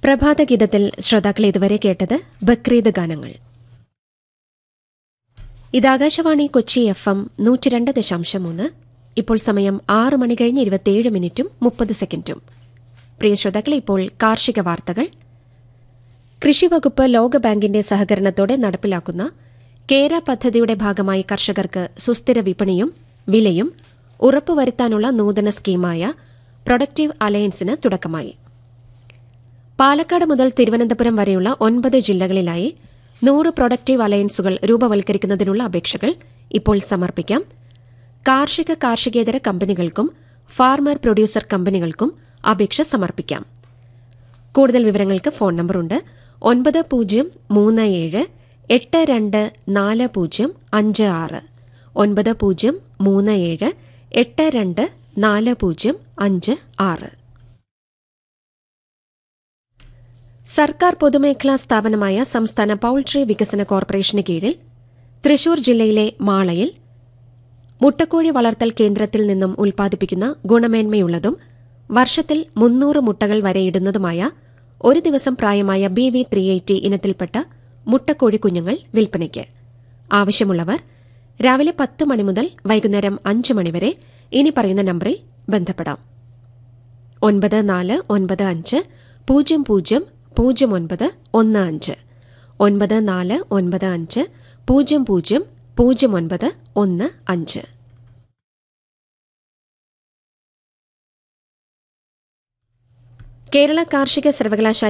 പ്രഭാതഗീതത്തിൽ ശ്രോതാക്കൾ ഇതുവരെ കേട്ടത് ബക്രീദ് ഗാനങ്ങൾ ഇത് ആകാശവാണി കൊച്ചി എഫ് എം നൂറ്റിരണ്ട് ദശാംശം മൂന്ന് ഇപ്പോൾ സമയം ആറ് മണി കഴിഞ്ഞ് ഇരുപത്തിയേഴ് മിനിറ്റും മുപ്പത് സെക്കൻഡും പ്രിയ ശ്രോതാക്കളെ ഇപ്പോൾ കാർഷിക വാർത്തകൾ കൃഷിവകുപ്പ് ലോകബാങ്കിന്റെ സഹകരണത്തോടെ നടപ്പിലാക്കുന്ന കേര പദ്ധതിയുടെ ഭാഗമായി കർഷകർക്ക് സുസ്ഥിര വിപണിയും വിലയും ഉറപ്പുവരുത്താനുള്ള നൂതന സ്കീമായ പ്രൊഡക്റ്റീവ് അലയൻസിന് തുടക്കമായി പാലക്കാട് മുതൽ തിരുവനന്തപുരം വരെയുള്ള ഒൻപത് ജില്ലകളിലായി നൂറ് പ്രൊഡക്റ്റീവ് അലയൻസുകൾ രൂപവൽക്കരിക്കുന്നതിനുള്ള അപേക്ഷകൾ ഇപ്പോൾ സമർപ്പിക്കാം കാർഷിക കാർഷികേതര കമ്പനികൾക്കും ഫാർമർ പ്രൊഡ്യൂസർ കമ്പനികൾക്കും അപേക്ഷ സമർപ്പിക്കാം കൂടുതൽ വിവരങ്ങൾക്ക് ഫോൺ നമ്പറുണ്ട് ഒൻപത് പൂജ്യം മൂന്ന് ഏഴ് എട്ട് രണ്ട് നാല് പൂജ്യം അഞ്ച് ആറ് ഒൻപത് പൂജ്യം മൂന്ന് ഏഴ് എട്ട് രണ്ട് നാല് പൂജ്യം അഞ്ച് ആറ് സർക്കാർ പൊതുമേഖലാ സ്ഥാപനമായ സംസ്ഥാന പൌൾട്രി വികസന കോർപ്പറേഷന് കീഴിൽ തൃശൂർ ജില്ലയിലെ മാളയിൽ മുട്ടക്കോഴി വളർത്തൽ കേന്ദ്രത്തിൽ നിന്നും ഉൽപ്പാദിപ്പിക്കുന്ന ഗുണമേന്മയുള്ളതും വർഷത്തിൽ മുന്നൂറ് മുട്ടകൾ വരെ ഇടുന്നതുമായ ഒരു ദിവസം പ്രായമായ ബി വി ത്രീ എയ്റ്റി ഇനത്തിൽപ്പെട്ട മുട്ടക്കോഴി കുഞ്ഞുങ്ങൾ വിൽപ്പനയ്ക്ക് ആവശ്യമുള്ളവർ രാവിലെ പത്ത് മണി മുതൽ വൈകുന്നേരം അഞ്ച് മണിവരെ ഇനി പറയുന്ന നമ്പറിൽ ബന്ധപ്പെടാം ഒൻപത് നാല് ഒൻപത് അഞ്ച് പൂജ്യം പൂജ്യം പൂജ്യം ഒൻപത് ഒന്ന് അഞ്ച് ഒൻപത് നാല് ഒൻപത് അഞ്ച് പൂജ്യം പൂജ്യം പൂജ്യം ഒൻപത് ഒന്ന് അഞ്ച് കേരള കാർഷിക സർവകലാശാല